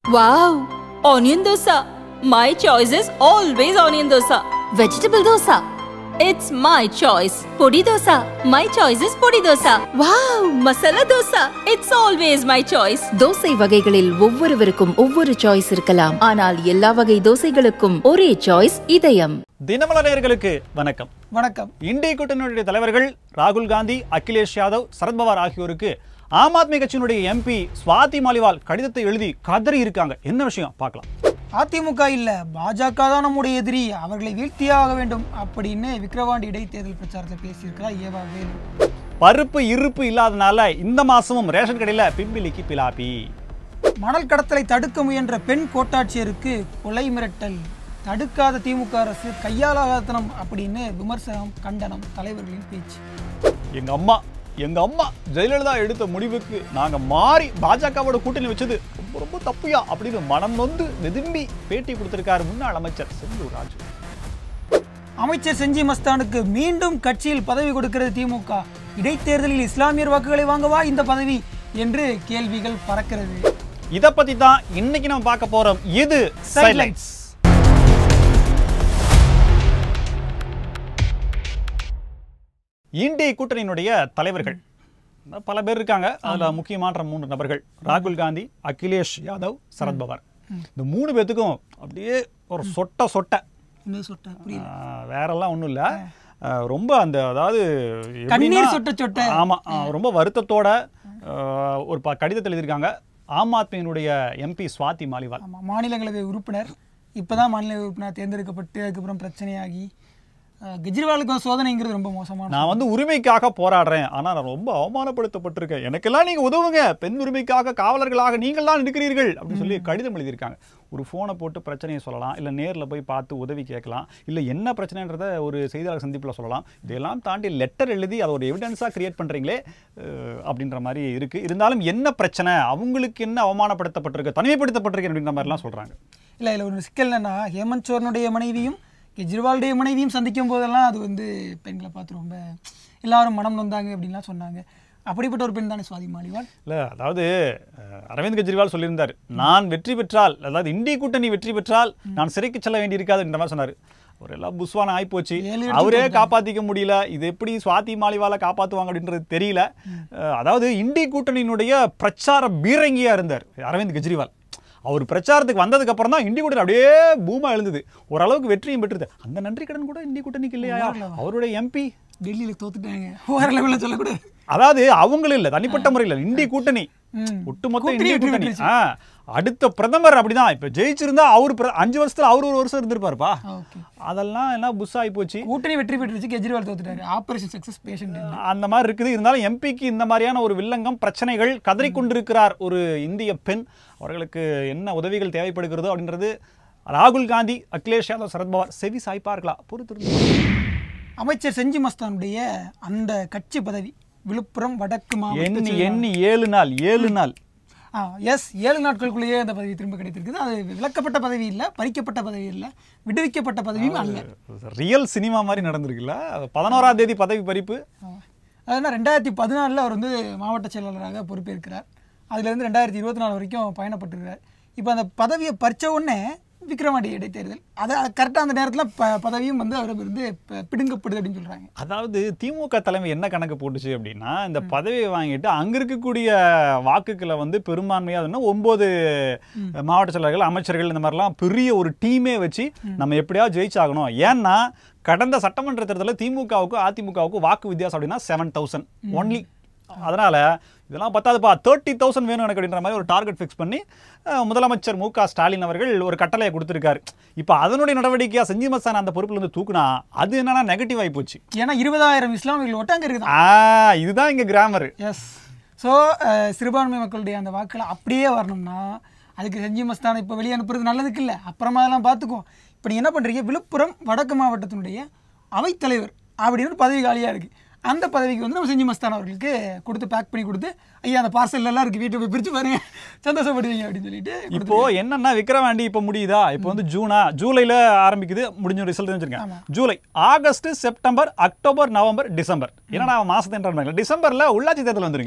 Wow! Onion dosa. My choice is always onion dosa. Vegetable dosa. It's my choice. Podi dosa. My choice is podi dosa. Wow! Masala dosa. It's always my choice. Dosa வகைகளில் ஒவ்வொருவருக்கும் ஒவ்வொரு choice இருக்கலாம் ஆனால் எல்லா வகை தோசைகளுக்கும் ஒரே choice இதயம் தினமலரர்களுக்கு வணக்கம் வணக்கம் இந்திய கூட்டணியுடைய தலைவர்கள் ராகுல் காந்தி அகிலேஷ் யாதவ் சரத்பவார் ஆகியோருக்கு ஆம் ஆத்மி கட்சியினுடைய எம்பி சுவாதி மாலிவால் கடிதத்தை எழுதி கதறி இருக்காங்க என்ன விஷயம் பார்க்கலாம் அதிமுக இல்ல பாஜக தான் நம்முடைய எதிரி அவர்களை வீழ்த்தியாக வேண்டும் அப்படின்னு விக்கிரவாண்டி இடைத்தேர்தல் பிரச்சாரத்தில் பேசியிருக்கிறார் ஏவா வேலு பருப்பு இருப்பு இல்லாதனால இந்த மாசமும் ரேஷன் கடையில பிம்பிலிக்கு பிலாப்பி மணல் கடத்தலை தடுக்க முயன்ற பெண் கோட்டாட்சியருக்கு கொலை மிரட்டல் தடுக்காத திமுக அரசு கையாளாதனம் அப்படின்னு விமர்சனம் கண்டனம் தலைவர்களின் பேச்சு எங்க அம்மா எங்க அம்மா ஜெயலலிதா எடுத்த முடிவுக்கு நாங்க மாறி பாஜகவோட கூட்டணி வச்சது ரொம்ப ரொம்ப தப்புயா அப்படின்னு மனம் நொந்து வெதும்பி பேட்டி கொடுத்திருக்காரு முன்னாள் அமைச்சர் செந்தூர் ராஜு அமைச்சர் செஞ்சி மஸ்தானுக்கு மீண்டும் கட்சியில் பதவி கொடுக்கிறது திமுக இடைத்தேர்தலில் இஸ்லாமியர் வாக்குகளை வாங்கவா இந்த பதவி என்று கேள்விகள் பறக்கிறது இத பத்தி தான் இன்னைக்கு நம்ம பார்க்க போறோம் இது சைலைட்ஸ் இந்திய கூட்டணியினுடைய தலைவர்கள் பல பேர் இருக்காங்க அதுல முக்கியமான மூன்று நபர்கள் ராகுல் காந்தி அகிலேஷ் யாதவ் சரத்பவார் இந்த மூணு பேத்துக்கும் அப்படியே ஒரு சொட்ட சொட்ட என்ன சொல்ற புரியல ஆஹ் வேறெல்லாம் ஒண்ணும் இல்ல ஆஹ் ரொம்ப அந்த அதாவது கண்ணீர் எப்படின்னா- சொட்ட சொட்ட. ஆமா ஆஹ் ரொம்ப வருத்தத்தோட ஆஹ் ஒரு ப- கடிதத்தில் எழுதியிருக்காங்க ஆம் ஆத்மியினுடைய எம்பி சுவாதி மாலிவால் ஆமாம் மாநிலங்களவை உறுப்பினர் இப்பதான் மாநிலங்களவை உறுப்பினர் தேர்ந்தெடுக்கப்பட்டு அதுக்கப்புறம் பிரச்சனையாகி அஹ், கெஜ்ரிவாலுக்கு சோதனைங்கிறது ரொம்ப மோசமான நான் வந்து உரிமைக்காக போராடுறேன் ஆனா நான் ரொம்ப அவமானப்படுத்தப்பட்டிருக்கேன் எனக்கெல்லாம் நீங்க உதவுங்க பெண் உரிமைக்காக காவலர்களாக நீங்கள் தான் இருக்கிறீர்கள் அப்படின்னு சொல்லி கடிதம் எழுதியிருக்காங்க ஒரு ஃபோனை போட்டு பிரச்சனையை சொல்லலாம் இல்லை நேரில் போய் பார்த்து உதவி கேட்கலாம் இல்லை என்ன பிரச்சனைன்றத ஒரு செய்தியாளர் சந்திப்பில் சொல்லலாம் இதெல்லாம் தாண்டி லெட்டர் எழுதி அதை ஒரு எவிடன்ஸாக கிரியேட் பண்ணுறீங்களே அப்படின்ற மாதிரி இருக்குது இருந்தாலும் என்ன பிரச்சனை அவங்களுக்கு என்ன அவமானப்படுத்தப்பட்டிருக்கு தனிமைப்படுத்தப்பட்டிருக்கு அப்படின்ற மாதிரிலாம் சொல்கிறாங்க இல்லை இதில் ஒரு சிக்கல் என்னன்னா ஹேமந்த் சோரனுடைய மனைவியும் கெஜ்ரிவாலுடைய மனைவியும் சந்திக்கும் போதெல்லாம் அது வந்து பெண்களை பார்த்து ரொம்ப எல்லாரும் மனம் நொந்தாங்க அப்படின்லாம் சொன்னாங்க அப்படிப்பட்ட ஒரு பெண் தானே சுவாதி மாலிவால் இல்ல அதாவது அஹ், அரவிந்த் கெஜ்ரிவால் சொல்லியிருந்தார் நான் வெற்றி பெற்றால் அதாவது இந்திய கூட்டணி வெற்றி பெற்றால் நான் சிறைக்கு செல்ல வேண்டியிருக்காது என்ற மாதிரி சொன்னார் அவர் எல்லாம் புஸ்வான ஆயிப்போச்சு ஏழு இடத்துக்கு அவரே போயிட்டாங்க. காப்பாத்திக்க முடியல இது எப்படி சுவாதி மாலிவால காப்பாத்துவாங்க அப்படின்றது தெரியல அஹ், அதாவது இந்திய கூட்டணியினுடைய பிரச்சார பீரங்கியா இருந்தார் அரவிந்த் கெஜ்ரிவால் அவர் பிரச்சாரத்துக்கு வந்ததுக்கு அப்புறம் தான் இந்திய கூட்டணி அப்படியே பூமா எழுந்தது ஓரளவுக்கு வெற்றியும் பெற்றது அந்த நன்றி கடன் கூட இந்திய கூட்டணிக்கு இல்லையா அவருடைய எம்பி டெல்லியில் தோத்துட்டாங்க வேற லெவலில் சொல்லக்கூடாது அதாவது அவங்களும் இல்ல தனிப்பட்ட முறையில் இந்திய கூட்டணி ம். ஒட்டுமொத்த கூட்டணி இந்திய வெற்றி கூட்டணி பெற்றுச்சு. ஆ, அடுத்த பிரதமர் அப்படிதான் இப்ப ஜெயிச்சிருந்தா அவர் பிர- அஞ்சு வருஷத்துல அவர் ஒரு வருஷம் இருந்திருப்பாருப்பா ஓகே அதெல்லாம் எல்லாம் புஷ் ஆகி போச்சு கூட்டணி வெற்றி பெற்றுச்சு கெஜ்ரிவால் தோத்துட்டாரு ஆபரேஷன் சக்சஸ் பேஷண்ட் அந்த மாதிரி இருக்குது இருந்தாலும் எம்பிக்கு இந்த மாதிரியான ஒரு வில்லங்கம் பிரச்சனைகள் கதறிக்கொண்டிருக்கிறார் ஒரு இந்திய பெண் அவர்களுக்கு என்ன உதவிகள் தேவைப்படுகிறதோ அப்படின்றது ராகுல் காந்தி அகிலேஷ் யாதவ் சரத்பவார் செவி சாய்ப்பார்களா பொறுத்திருந்து அமைச்சர் செஞ்சி மஸ்தானுடைய அந்த கட்சி பதவி விழுப்புரம் வடக்கு மாவட்ட எண்ணி செயலாளர். எண்ணி ஏழு நாள் ஏழு நாள் ஆ எஸ் ஏழு நாட்களுக்குள்ளேயே அந்த பதவி திரும்ப கிடைத்திருக்குது அது விலக்கப்பட்ட பதவி இல்லை பறிக்கப்பட்ட பதவி இல்லை விடுவிக்கப்பட்ட பதவியும் அல்ல ரியல் சினிமா மாதிரி நடந்திருக்குல்ல பதினோராம் தேதி பதவி பறிப்பு அதுனா ரெண்டாயிரத்தி பதினாலில் அவர் வந்து மாவட்ட செயலாளராக பொறுப்பேற்கிறார் அதுலேருந்து ரெண்டாயிரத்தி இருபத்தி நாலு வரைக்கும் பயணப்பட்டிருக்கிறார் இப்போ அந்த பதவியை பறிச்ச உடனே விக்ரவாண்டி இடைத்தேர்தல் அதை கரெக்டாக அந்த நேரத்தில் ப பதவியும் வந்து அவரை வந்து ப- பிடுங்கப்படுது அப்படின்னு சொல்கிறாங்க அதாவது திமுக தலைமை என்ன கணக்கு போட்டுச்சு அப்படின்னா இந்த பதவியை வாங்கிட்டு அங்க இருக்கக்கூடிய வாக்குகளை வந்து பெரும்பான்மையா அதுன்னா ஒன்பது மாவட்ட செயலர்கள் அமைச்சர்கள் இந்த மாதிரிலாம் பெரிய ஒரு டீமே வச்சு நம்ம எப்படியாவது ஜெயிச்சாகணும் ஏன்னா கடந்த சட்டமன்ற தேர்தலில் திமுகவுக்கும் அதிமுகவுக்கும் வாக்கு வித்தியாசம் அப்படின்னா செவன் தௌசண்ட் ஒன்லி அதனால இதெல்லாம் பத்தாதுப்பா தேர்ட்டி தௌசண்ட் வேணும் எனக்கு அப்படின்ற மாதிரி ஒரு டார்கெட் ஃபிக்ஸ் பண்ணி அஹ், முதலமைச்சர் மு க ஸ்டாலின் அவர்கள் ஒரு கட்டளையை கொடுத்திருக்காரு இப்போ அதனுடைய நடவடிக்கையா செஞ்சி மஸ்தான் அந்த பொறுப்புல இருந்து தூக்குனா அது என்னன்னா நெகட்டிவ் ஆகி போச்சு ஏன்னா இருபதாயிரம் இஸ்லாமியர்கள் ஓட்டாங்க இருக்குது ஆ இதுதான் இங்க கிராமர் எஸ் ஸோ சிறுபான்மை மக்களுடைய அந்த வாக்குகள் அப்படியே வரணும்னா அதுக்கு செஞ்சி மஸ்தானை இப்போ வெளியே அனுப்புறது நல்லதுக்கு இல்லை அப்புறமா அதெல்லாம் பார்த்துக்குவோம் இப்போ நீ என்ன பண்ணுறீங்க விழுப்புரம் வடக்கு மாவட்டத்தினுடைய அவைத்தலைவர் அப்படின்னு ஒரு பதவி காலியாக இருக்குது அந்த பதவிக்கு வந்து நம்ம செஞ்சி மஸ்தான் அவர்களுக்கு கொடுத்து பேக் பண்ணி கொடுத்து ஐயா அந்த பார்சல் எல்லாம் இருக்குது வீட்டை போய் பிரித்து பாருங்க சந்தோஷப்படுவீங்க அப்படின்னு சொல்லிட்டு இப்போ என்னன்னா விக்ரவாண்டி இப்போ முடியுதா இப்போ வந்து ஜூனா ஜூலைல ஆரம்பிக்குது முடிஞ்ச ரிசல்ட் வச்சிருக்கேன் July August September October November December என்னடா மாசத்தை டிசம்பர்ல உள்ளாட்சி தேர்தல் வந்துருங்க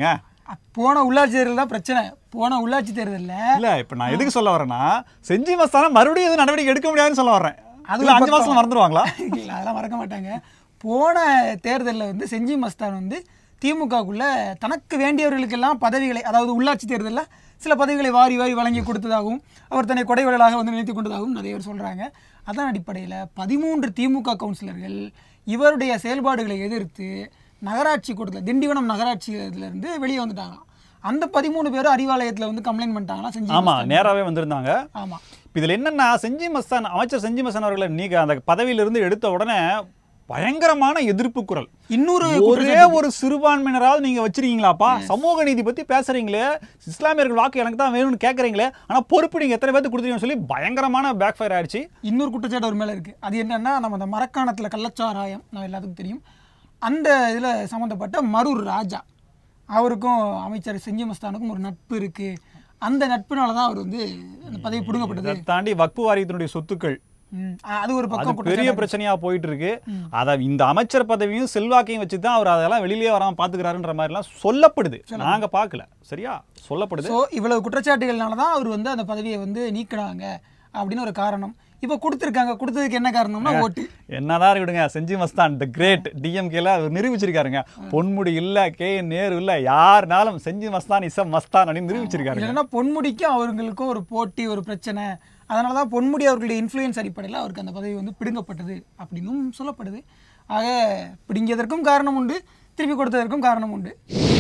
போன உள்ளாட்சி தேர்தல் தான் பிரச்சனை போன உள்ளாட்சி தேர்தல்ல இல்ல இப்ப நான் எதுக்கு சொல்ல வரேன்னா செஞ்சி மஸ்தான மறுபடியும் எதுவும் நடவடிக்கை எடுக்க முடியாதுன்னு சொல்ல வரேன் அது அதுல ஒரு அஞ்சு பக்கம். மாசத்துல மறந்துடுவாங்களா இல்ல அதெல்லாம் மறக்க மாட்டாங்க போன தேர்தலில் வந்து செஞ்சி மஸ்தான் வந்து திமுகக்குள்ள தனக்கு வேண்டியவர்களுக்கெல்லாம் பதவிகளை அதாவது உள்ளாட்சி தேர்தலில் சில பதவிகளை வாரி வாரி வழங்கி கொடுத்ததாகவும் அவர் தன்னை கொடைவழலாக வந்து நினைத்து கொண்டதாகவும் நிறைய பேர் சொல்றாங்க அதன் அடிப்படையில் பதிமூன்று திமுக கவுன்சிலர்கள் இவருடைய செயல்பாடுகளை எதிர்த்து நகராட்சி கூட்டத்தில் திண்டிவனம் நகராட்சி இருந்து வெளியே வந்துட்டாங்களாம் அந்த பதிமூணு பேரும் அறிவாலயத்தில் வந்து கம்ப்ளைண்ட் பண்ணிட்டாங்களாம் செஞ்சி ஆமா மஸ்தான். நேராவே வந்திருந்தாங்க ஆமா இப்ப இதுல என்னன்னா செஞ்சி மஸ்தான் அமைச்சர் செஞ்சி மஸ்தான் அவர்களை நீங்க அந்த பதவியிலிருந்து எடுத்த உடனே பயங்கரமான எதிர்ப்பு குரல் இன்னொரு ஒரே ஒரு சிறுபான்மையினராவது நீங்க வச்சிருக்கீங்களாப்பா சமூக நீதி பத்தி பேசுறீங்களே இஸ்லாமியர்கள் வாக்கு எனக்கு தான் வேணும்னு கேக்குறீங்களே ஆனா பொறுப்பு நீங்க எத்தனை பேருக்கு கொடுத்தீங்கன்னு சொல்லி பயங்கரமான பேக் ஃபயர் ஆயிடுச்சு இன்னொரு குற்றச்சாட்டு ஒரு மேலே இருக்குது அது என்னன்னா நம்ம அந்த மரக்காணத்தில் கள்ளச்சாராயம் நம்ம எல்லாத்துக்கும் தெரியும் அந்த இதில் சம்மந்தப்பட்ட மரூர் ராஜா அவருக்கும் அமைச்சர் செஞ்சி மஸ்தானுக்கும் ஒரு நட்பு இருக்குது அந்த நட்புனால தான் அவர் வந்து அந்த பதவி பிடுங்கப்பட்டது இதை தாண்டி வக்பு வாரியத்தினுடைய சொத்துக்கள் ம், அது ஒரு அது பக்கம் பெரிய குற்றச்சாட்டு பிரச்சனையா போயிட்டு இருக்கு அத இந்த அமைச்சர் பதவியும் செல்வாக்கையும் வச்சு தான் அவர் அதெல்லாம் வெளியிலே வராம பாத்துக்கிறாருன்ற மாதிரி எல்லாம் சொல்லப்படுது நாங்க பார்க்கல சரியா சொல்லப்படுது ஸோ இவ்வளவு குற்றச்சாட்டுகள்னால தான் அவர் வந்து அந்த பதவியை வந்து நீக்கினாங்க அப்படின்னு ஒரு காரணம் இப்போ கொடுத்துருக்காங்க கொடுத்ததுக்கு என்ன காரணம்னா ஓட்டு என்னதான் இருக்கட்டுங்க செஞ்சி மஸ்தான் த கிரேட் டிஎம்கேல அவர் நிரூபிச்சிருக்காருங்க பொன்முடி இல்ல கே என் நேரு இல்ல யாருனாலும் செஞ்சி மஸ்தான் இச மஸ்தான் அப்படின்னு நிரூபிச்சிருக்காருங்க இல்லைன்னா பொன்முடிக்கும் அவர்களுக்கும் ஒரு போட்டி ஒரு பிரச்சனை அதனால தான் பொன்முடி அவர்களுடைய இன்ஃப்ளூயன்ஸ் அடிப்படையில் அவருக்கு அந்த பதவி வந்து பிடுங்கப்பட்டது அப்படின்னும் சொல்லப்படுது ஆக பிடுங்கியதற்கும் காரணம் உண்டு திருப்பி கொடுத்ததற்கும் காரணம் உண்டு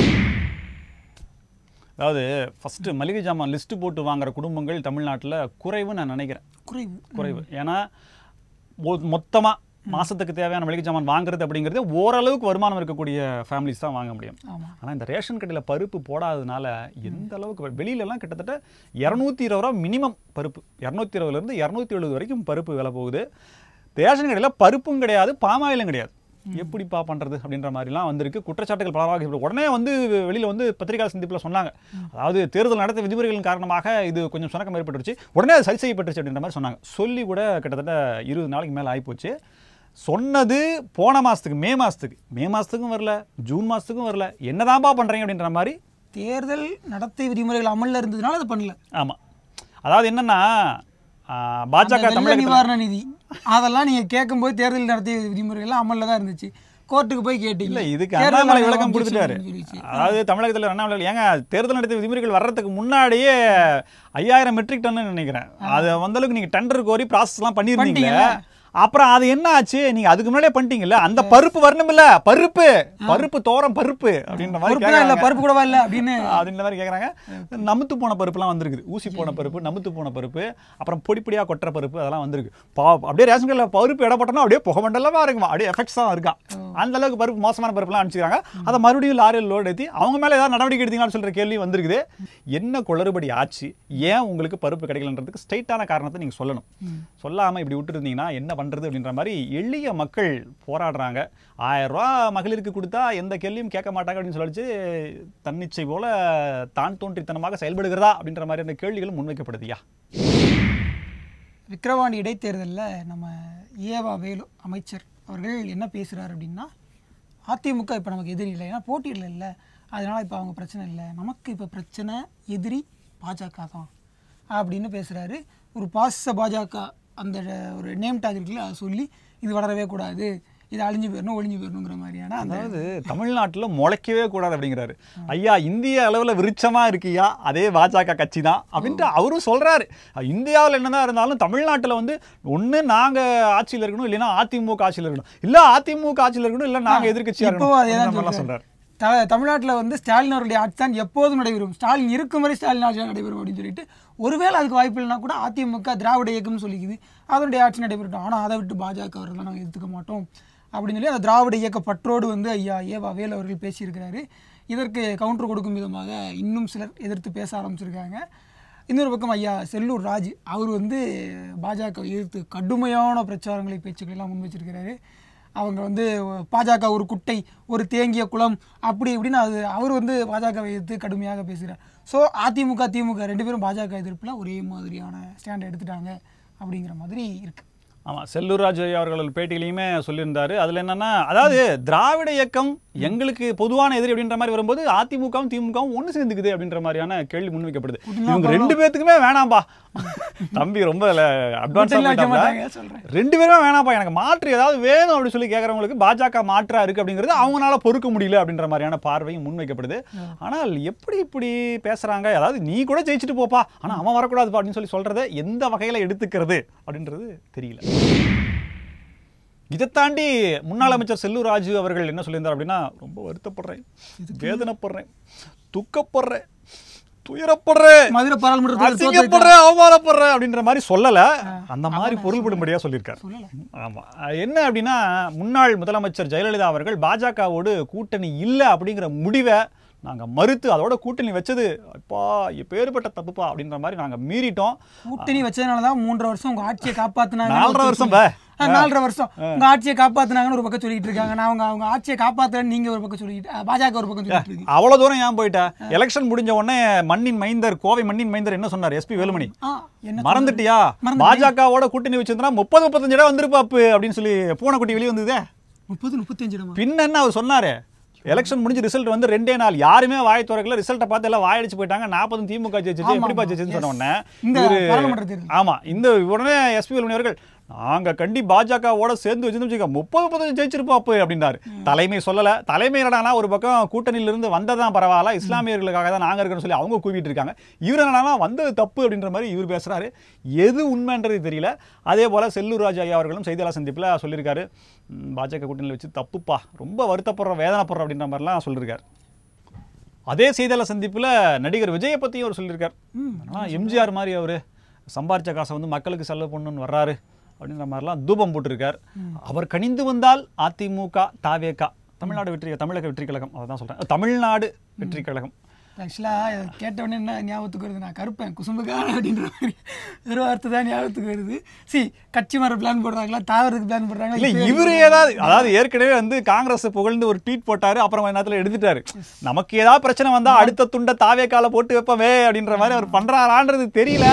அதாவது ஃபர்ஸ்ட் மளிகை ஜாமான் லிஸ்ட் போட்டு வாங்குற குடும்பங்கள் தமிழ்நாட்டுல குறைவுன்னு நான் நினைக்கிறேன் குறைவு குறைவு ஏன்னா மொ- மொத்தமா மாசத்துக்கு தேவையான மளிகை ஜாமான் வாங்குறது அப்படிங்கிறது ஓரளவுக்கு வருமானம் இருக்கக்கூடிய ஃபேமிலிஸ் தான் வாங்க முடியும் ஆமா ஆனா இந்த ரேஷன் கடையில் பருப்பு போடாததுனால எந்த அளவுக்கு வ- வெளியில எல்லாம் கிட்டத்தட்ட இரநூத்தி இருபது ரூபா மினிமம் பருப்பு இரநூத்தி இருபதுலேருந்து இரநூத்தி எழுபது வரைக்கும் பருப்பு விலை போகுது ரேஷன் கடையில் பருப்பும் கிடையாது பாமாயிலும் கிடையாது எப்படிப்பா பண்றது அப்படின்ற மாதிரிலாம் வந்திருக்கு குற்றச்சாட்டுகள் பலராக இருக்கு. உடனே வந்து வெளியில வந்து பத்திரிகை சந்திப்பில் சொன்னாங்க அதாவது தேர்தல் நடத்த விதிமுறைகளின் காரணமாக இது கொஞ்சம் சுணக்கம் ஏற்பட்டுருச்சு உடனே அது சரி செய்யப்பட்டுருச்சு அப்படின்ற மாதிரி சொன்னாங்க சொல்லி கூட கிட்டத்தட்ட இருபது நாளைக்கு மேலே ஆகிப்போச்சு சொன்னது போன மாசத்துக்கு மே மாசத்துக்கு மே மாசத்துக்கும் வரல ஜூன் மாசத்துக்கும் வரல என்னதான்பா பண்றீங்க அப்படின்ற மாதிரி தேர்தல் நடத்தை விதிமுறைகள் அமல்ல இருந்ததுனால அதை பண்ணல ஆமா அதாவது என்னன்னா ஆ, பாஜக அந்த வெள்ள தமிழகத்தில் நிவாரண நிதி அதெல்லாம் நீங்க கேட்கும்போது தேர்தல் நடத்திய விதிமுறைகள்லாம் அமல்ல தான் இருந்துச்சு கோர்ட்டுக்கு போய் கேட்டீங்க இல்ல இதுக்கு தேர்தல் அண்ணாமலை ஆணையம் விளக்கம் objection கொடுத்துட்டாரு சொல்லிச்சு. அதாவது தமிழகத்துல அண்ணாமலை ஏங்க தேர்தல் நடத்திய விதிமுறைகள் வர்றதுக்கு முன்னாடியே ஐயாயிரம் மெட்ரிக் டன் நினைக்கிறேன் அது வந்த அளவுக்கு நீங்க டெண்டர் கோரி ப்ராசஸ் எல்லாம் பண்ணிருந்தீங்க பண்ணிட்டீங்கல்ல. அப்புறம் அது என்ன ஆச்சு நீங்க அதுக்கு முன்னாடியே பண்ணிட்டீங்கல்ல அந்த பருப்பு வரணும்ல பருப்பு பருப்பு தோரம் பருப்பு அப்படின்ற மாதிரி பொறுப்புலாம் இல்ல கேக்குறாங்க. பருப்பு கூடவா இல்ல அப்படின்னு அப்படின்ற மாதிரி கேக்குறாங்க நமுத்து போன பருப்புலாம் வந்திருக்குது ஊசி போன பருப்பு நமுத்து போன பருப்பு அப்புறம் பொடி பொடியா கொட்டுற பருப்பு அதெல்லாம் வந்திருக்கு பா அப்படியே ரேஷன் கடையில் பருப்பு இடப்பட்டோம்னா அப்படியே புகை மண்டலமா இருக்குமா அப்படியே எஃபெக்ட்ஸ் தான் இருக்கான் அந்த அளவுக்கு பருப்பு மோசமான பருப்புலாம் அனுப்பிச்சிருக்காங்க அதை மறுபடியும் லாரியில் லோடு ஏற்றி அவங்க மேல ஏதாவது நடவடிக்கை எடுத்தீங்களான்னு சொல்ற கேள்வி வந்திருக்குது என்ன குளறுபடி ஆச்சு ஏன் உங்களுக்கு பருப்பு கிடைக்கலன்றதுக்கு ஸ்ட்ரைட்டான காரணத்தை நீங்க சொல்லணும் சொல்லாம இப்படி விட்டுருந்தீங்கன்னா என்ன பண்றது அப்படின்ற மாதிரி எளிய மக்கள் போராடுறாங்க ஆயிரம் ரூபா மகளிருக்கு கொடுத்தா எந்த கேள்வியும் கேட்க மாட்டாங்க அப்படின்னு சொல்லிச்சு தன்னிச்சை போல தான் தோன்றித்தனமாக செயல்படுகிறதா அப்படின்ற மாதிரியான கேள்விகள் முன்வைக்கப்படுதுயா விக்கிரவாண்டி இடைத்தேர்தலில் நம்ம ஏவா வேலு அமைச்சர் அவர்கள் என்ன பேசுகிறார் அப்படின்னா அதிமுக இப்போ நமக்கு எதிரி இல்லை ஏன்னா போட்டியில் இல்லை அதனால் இப்போ அவங்க பிரச்சனை இல்லை நமக்கு இப்போ பிரச்சனை எதிரி பாஜக தான் அப்படின்னு பேசுகிறாரு ஒரு பாச பாஜக அந்த ஒரு நேம் டேக் இருக்குல்ல அதை சொல்லி இது வளரவே கூடாது இது அழிஞ்சு போயிடணும் ஒழிஞ்சு போயிடணுங்கிற மாதிரியான அந்த அதாவது தமிழ்நாட்டுல முளைக்கவே கூடாது அப்படிங்கிறாரு ஐயா இந்திய அளவுல விருட்சமா இருக்கியா அதே பாஜக கட்சி தான் அப்படின்ட்டு அவரும் சொல்றாரு இந்தியாவில் என்னதான் இருந்தாலும் தமிழ்நாட்டுல வந்து ஒண்ணு நாங்க ஆட்சியில இருக்கணும் இல்லைன்னா அதிமுக ஆட்சியில இருக்கணும் இல்ல அதிமுக ஆட்சியில இருக்கணும் இல்ல நாங்க எதிர்க்கட்சியா இப்போ இருக்கணும் அதே அப்படின்ற தான் மாதிரிலாம் சொல்றாரு சொல்றாரு த தமிழ்நாட்டில் வந்து ஸ்டாலின் அவருடைய ஆட்சி தான் எப்போதும் நடைபெறும் ஸ்டாலின் இருக்கும் வரை ஸ்டாலின் ஆட்சி தான் நடைபெறும் அப்படின்னு சொல்லிட்டு ஒருவேளை அதுக்கு வாய்ப்பு இல்லைனா கூட அதிமுக திராவிட இயக்கம்னு சொல்லிக்குது அதனுடைய ஆட்சி நடைபெறட்டும் ஆனால் அதை விட்டு பாஜக அவர்கள் நாங்கள் எடுத்துக்க மாட்டோம் அப்படின்னு சொல்லி அந்த திராவிட இயக்க பற்றோடு வந்து ஐயா ஏவா வேல் அவர்கள் பேசியிருக்கிறாரு இதற்கு கவுண்டர் கொடுக்கும் விதமாக இன்னும் சிலர் எதிர்த்து பேச ஆரம்பிச்சிருக்காங்க இன்னொரு பக்கம் ஐயா செல்லூர் ராஜ் அவர் வந்து பாஜக எதிர்த்து கடுமையான பிரச்சாரங்களை பேச்சுக்களை எல்லாம் முன் வச்சிருக்கிறாரு அவங்க வந்து பாஜக ஒரு குட்டை ஒரு தேங்கிய குளம் அப்படி இப்படின்னு அது அவர் வந்து பாஜகவை எதிர்த்து கடுமையாக பேசுகிறார் ஸோ அதிமுக திமுக ரெண்டு பேரும் பாஜக எதிர்ப்பில் ஒரே மாதிரியான ஸ்டாண்ட் எடுத்துட்டாங்க அப்படிங்கிற மாதிரி இருக்கு ஆமா செல்லூர் ராஜு ஐயா அவர்கள் பேட்டியிலையுமே சொல்லியிருந்தாரு அதுல என்னன்னா அதாவது திராவிட இயக்கம் எங்களுக்கு பொதுவான எதிரி அப்படின்ற மாதிரி வரும்போது அதிமுகவும் திமுகவும் ஒண்ணு சேர்ந்துக்குது அப்படின்ற மாதிரியான கேள்வி முன்வைக்கப்படுது இவங்க ரெண்டு பேத்துக்குமே வேணாம்பா தம்பி ரொம்ப அட்வான்ஸா கூட்டணிலாம் வைக்க போயிட்டாப்ல. மாட்டாங்க, சொல்றேன். ரெண்டு பேருமே வேணாம்ப்பா எனக்கு மாற்று ஏதாவது வேணும் அப்படின்னு சொல்லி கேட்கறவங்களுக்கு பாஜக மாற்றா இருக்கு அப்படிங்கிறது அவங்களால பொறுக்க முடியல அப்படின்ற மாதிரியான பார்வையும் முன்வைக்கப்படுது ஆனால் எப்படி இப்படி பேசுறாங்க அதாவது நீ கூட ஜெயிச்சுட்டு போப்பா ஆனா அவன் வரக்கூடாதுப்பா அப்படின்னு சொல்லி சொல்றதை எந்த வகையில எடுத்துக்கிறது அப்படின்றது தெரியல இதை தாண்டி முன்னாள் அமைச்சர் செல்லூர் ராஜு அவர்கள் என்ன சொல்லியிருந்தார் அப்படின்னா ரொம்ப வருத்தப்படுறேன் வேதனைப்படுறேன் துக்கப்படுறேன் துயரப்படுறேன் மதுரை பாராளுமன்றத்தில் அசிங்கப்படுறேன் அவமானப்படுறேன் அப்படின்ற மாதிரி சொல்லல அந்த மாதிரி பொருள்படும்படியா சொல்லியிருக்காரு ஆமா அது என்ன அப்படின்னா முன்னாள் முதலமைச்சர் ஜெயலலிதா அவர்கள் பாஜகவோடு கூட்டணி இல்ல அப்படிங்கிற முடிவை நாங்க மறுத்து அதோட கூட்டணி வச்சது அப்பா எப்பேற்பட்ட தப்புப்பா அப்படின்ற மாதிரி நாங்க மீறிட்டோம் கூட்டணி வச்சதுனால தான் மூன்றரை வருஷம் உங்க ஆட்சியை காப்பாத்துனாங்க நாலரை வருஷம் பே. நாலரை வருஷம் உங்க ஆட்சியை காப்பாத்துனாங்கன்னு ஒரு பக்கம் சொல்லிட்டு இருக்காங்க நான் அவங்க அவங்க ஆட்சியை காப்பாத்துறேன்னு நீங்க ஒரு பக்கம் சொல்லிட்டு அஹ், பாஜக ஒரு பக்கம் சொல்லிட்டு இருக்கு அவ்வளவு தூரம் ஏன் போயிட்ட எலெக்ஷன் முடிஞ்ச உடனே மண்ணின் மைந்தர் கோவை மண்ணின் மைந்தர் என்ன சொன்னார் எஸ்பி வேலுமணி ஆ, என்ன மறந்துட்டியா பாஜகவோட கூட்டணி வச்சிருந்தா முப்பது முப்பத்தஞ்சு இடம் வந்திருப்பாப்பு அப்படின்னு சொல்லி பூனைக்குட்டி வெளியே வந்ததே முப்பது முப்பத்தஞ்சு இடமா பின்ன என்ன அவர் சொன்னாரு எலெக்ஷன் முடிஞ்சு ரிசல்ட் வந்து ரெண்டே நாள் யாருமே வாய் திறக்கல ரிசல்ட்டை பார்த்து எல்லாம் வாயடிச்சு போயிட்டாங்க நாற்பதும் திமுக ஜெயிச்சிச்சு ஆமா, எப்படிப்பா ஆமா. ஜெயிச்சுன்னு Yes. சொன்ன உடனே இந்த இவரு பாராளுமன்ற தேர்தல். ஆமா இந்த உடனே எஸ்பி வேலுமணி அவர்கள் நாங்க கண்டி பாஜகவோட சேர்ந்து வச்சிருந்து வச்சுக்க முப்பது முப்பத்தஞ்சு ஜெயிச்சிருப்போம் அப்போ அப்படின்னாரு தலைமை சொல்லல தலைமை என்னடானா ஒரு பக்கம் கூட்டணியில இருந்து வந்ததான் பரவாயில்ல இஸ்லாமியர்களுக்காக தான் நாங்க இருக்கணும்னு சொல்லி அவங்க கூவிட்டு இருக்காங்க இவர் என்னன்னா வந்தது தப்பு அப்படின்ற மாதிரி இவர் பேசுறாரு எது உண்மைன்றது தெரியல அதே போல செல்லூர் ராஜு ஐயா அவர்களும் செய்தியாளர் சந்திப்புல சொல்லியிருக்காரு ம், பாஜக கூட்டணியில் வச்சு தப்புப்பா ரொம்ப வருத்தப்படுறோம் வேதனைப்படுறோம் அப்படின்ற மாதிரிலாம் சொல்லியிருக்காரு அதே செய்தியாளர் சந்திப்புல நடிகர் விஜயை பத்தியும் அவர் சொல்லியிருக்கார் ஆனா எம்ஜிஆர் மாதிரி அவரு சம்பாரிச்ச காசை வந்து மக்களுக்கு செலவு பண்ணணும்னு வர்றாரு அப்படின்ற மாதிரிலாம் தூபம் போட்டிருக்கார் அவர் கனிந்து வந்தால் அதிமுக தாவேகா தமிழ்நாடு வெற்றி தமிழக வெற்றி கழகம் அதான் சொல்றேன் தமிழ்நாடு வெற்றி கழகம் ஆக்சுவலாக கேட்ட உடனே என்ன ஞாபகத்துக்கு வருது நான் கருப்பேன் குசும்புக்கான அப்படின்ற மாதிரி ஒரு வார்த்தை தான் ஞாபகத்துக்கு வருது சி கட்சி மாற பிளான் போடுறாங்களா தாவறதுக்கு பிளான் போடுறாங்களா இல்ல இப்ப இவரு ஏதாவது அதாவது ஏற்கனவே வந்து காங்கிரஸ் புகழ்ந்து ஒரு ட்வீட் போட்டாரு அப்புறம் கொஞ்ச நேரத்துல எடுத்துட்டாரு நமக்கு ஏதாவது பிரச்சனை வந்தா அடுத்த துண்டை தாவேக்கால போட்டு வைப்பவே அப்படின்ற மாதிரி அவர் பண்றாரான்றது தெரியல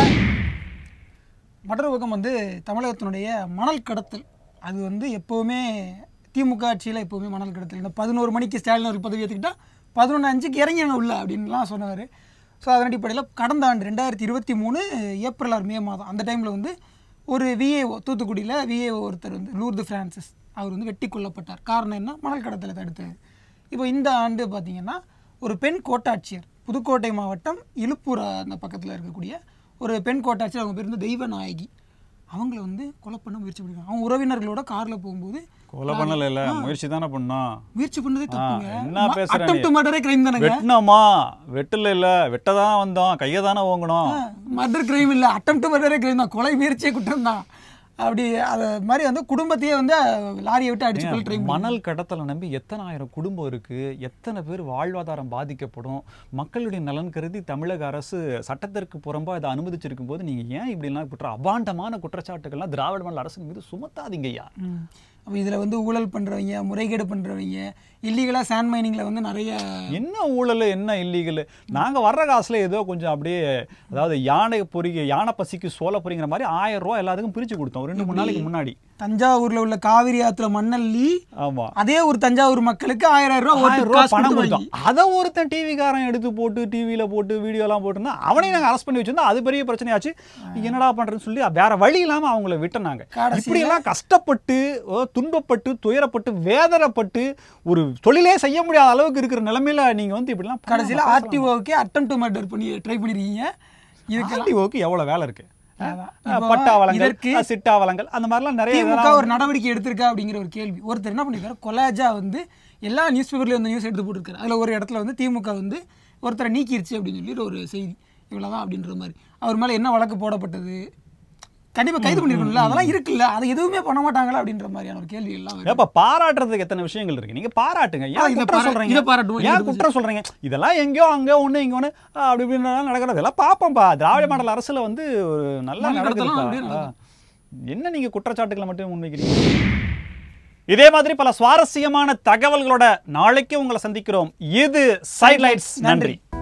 மற்றொரு பக்கம் வந்து தமிழகத்தினுடைய மணல் கடத்தல் அது வந்து எப்போவுமே திமுக ஆட்சியில் எப்போவுமே மணல் கடத்தல் இந்த பதினோரு மணிக்கு ஸ்டாலின் அவர்கள் பதவி ஏற்றுக்கிட்டா பதினொன்று அஞ்சுக்கு இறங்கினாங்க உள்ள அப்படின்லாம் சொன்னார் ஸோ அதன் அடிப்படையில் கடந்த ஆண்டு ரெண்டாயிரத்தி இருபத்தி மூணு ஏப்ரல் ஆர் மே மாதம் அந்த டைமில் வந்து ஒரு விஏஓ தூத்துக்குடியில் விஏஓ ஒருத்தர் வந்து லூர்து பிரான்சிஸ் அவர் வந்து வெட்டி கொல்லப்பட்டார் காரணம் என்ன மணல் கடத்தலை தடுத்தது இப்போ இந்த ஆண்டு பார்த்தீங்கன்னா ஒரு பெண் கோட்டாட்சியர் புதுக்கோட்டை மாவட்டம் இலுப்பூர் அந்த பக்கத்தில் இருக்கக்கூடிய ஒரு பெண் கோட்டாட்சியர் அவங்க பேர் வந்து தெய்வநாயகி அவங்கள வந்து கொலை பண்ண முயற்சி பண்ணிருக்காங்க அவங்க உறவினர்களோட காரில் போகும்போது கொலை பண்ணல இல்ல முயற்சி தானே பண்ணோம் முயற்சி பண்ணதே தப்புங்க என்ன பேசுற நீ? அட்டம் டு மர்டரே கிரைம் தானங்க வெட்டினோமா வெட்டல இல்ல வெட்டதான் வந்தோம் கையை தானே ஓங்கணும் மர்டர் கிரைம் இல்லை அட்டம் டு மர்டரே கிரைம் தான் கொலை முயற்சியே குற்றம் தான் அப்படி அது மாதிரி வந்து குடும்பத்தையே வந்து லாரியை விட்டு அடிச்சு கொள்ள ட்ரை மணல் கடத்தலை நம்பி எத்தனை ஆயிரம் குடும்பம் இருக்கு எத்தனை பேர் வாழ்வாதாரம் பாதிக்கப்படும் மக்களுடைய நலன் கருதி தமிழக அரசு சட்டத்திற்கு புறம்பா இதை அனுமதிச்சிருக்கும் போது நீங்க ஏன் இப்படிலாம் குற்ற அபாண்டமான குற்றச்சாட்டுகள்லாம் திராவிட மாடல் அரசு மீது சுமத்தாதீங்க ஐயா அப்போ இதில் வந்து ஊழல் பண்ணுறவங்க முறைகேடு பண்ணுறவங்க இல்லீகலாக சாண்ட் மைனிங்கில் வந்து நிறைய என்ன ஊழல் என்ன இல்லீகல் நாங்க வர்ற காசுல ஏதோ கொஞ்சம் அப்படியே அதாவது யானை பொறிக்க யானை பசிக்கு சோள பொறிங்கிற மாதிரி ஆயிரம் ரூபாய் எல்லாத்துக்கும் பிரிச்சு கொடுத்தோம் ரெண்டு மூணு நாளைக்கு முன்னாடி தஞ்சாவூர்ல உள்ள காவிரி ஆத்துல மண்ணள்ளி ஆமா அதே ஒரு தஞ்சாவூர் மக்களுக்கு ஆயிரம் ரூபாய் ஓட்டு ஆயிரம் ரூபாய் காசு பணம் கொடுத்து கொடுத்தோம் அதை ஒருத்தன் டிவிக்காரன் எடுத்து போட்டு டிவியில போட்டு வீடியோ எல்லாம் போட்டுருந்தா அவனையும் நாங்க அரெஸ்ட் பண்ணி வச்சிருந்தோம் அது பெரிய பிரச்சனையாச்சு என்னடா பண்றேன்னு சொல்லி வேற வழி இல்லாம அவங்கள விட்டனாங்க கடைசியில- இப்படி எல்லாம் கஷ்டப்பட்டு ஓ, துன்பப்பட்டு துயரப்பட்டு வேதனைப்பட்டு ஒரு தொழிலே செய்ய முடியாத அளவுக்கு இருக்கிற நிலைமையில நீங்க வந்து இப்படி எல்லாம் கடைசியில ஆர்டிஓக்கு அட்டம் டு மர்டர் பண்ணி ட்ரை பண்ணிருக்கீங்க இதுக்கு ஆர்டிஓக்கு எவ்வளவு வேலை இருக்கு அதான். அஹ், இப்போ பட்டாவளங்கள் இதற்கு அஹ், சிட்டாவளங்கள் அந்த மாதிரிலாம் நிறைய திமுக இதெல்லாம் ஒரு நடவடிக்கை எடுத்திருக்கா அப்படிங்கிற ஒரு கேள்வி ஒருத்தர் என்ன பண்ணிருக்காரு கொலாஜா வந்து எல்லா நியூஸ் பேப்பர்லயும் அந்த நியூஸ் எடுத்து போட்டிருக்காரு அதுல ஒரு இடத்துல வந்து திமுக வந்து ஒருத்தரை நீக்கிருச்சு அப்படின்னு சொல்லிட்டு ஒரு செய்தி இவ்வளவுதான் அப்படின்ற மாதிரி அவர் மேல என்ன வழக்கு போடப்பட்டது கண்டிப்பா கைது பண்ணிருக்கணும்ல அதெல்லாம் இருக்குல்ல அது எதுவுமே பண்ண மாட்டாங்களா அப்படின்ற மாதிரியான ஒரு கேள்வி எல்லாம் வருது. ஏப்பா பாராட்டுறதுக்கு எத்தனை விஷயங்கள் இருக்கு நீங்க பாராட்டுங்க ஆ, ஏன் இதை குற்றம் பாரா- சொல்றீங்க இதை பாராட்டுவோம், ஏன் இதை குற்றம் சொல்றீங்க இதெல்லாம் எங்கேயோ அங்க ஒண்ணு இங்க ஒண்ணு ஆ, அப்படி இப்படின்னு நடக்கிறது எல்லாம் பாப்போம்ப்பா திராவிட மாடல் அரசுல வந்து ஒரு நல்லா மணல் கடத்தலாம் நடக்குதுப்பா அப்படியே ஆ. என்ன நீங்க குற்றச்சாட்டுகளை மட்டும் முன்வைக்கிறீங்க இதே மாதிரி பல சுவாரஸ்யமான தகவல்களோட நாளைக்கு உங்களை சந்திக்கிறோம் இது சைட்லைட்ஸ் நன்றி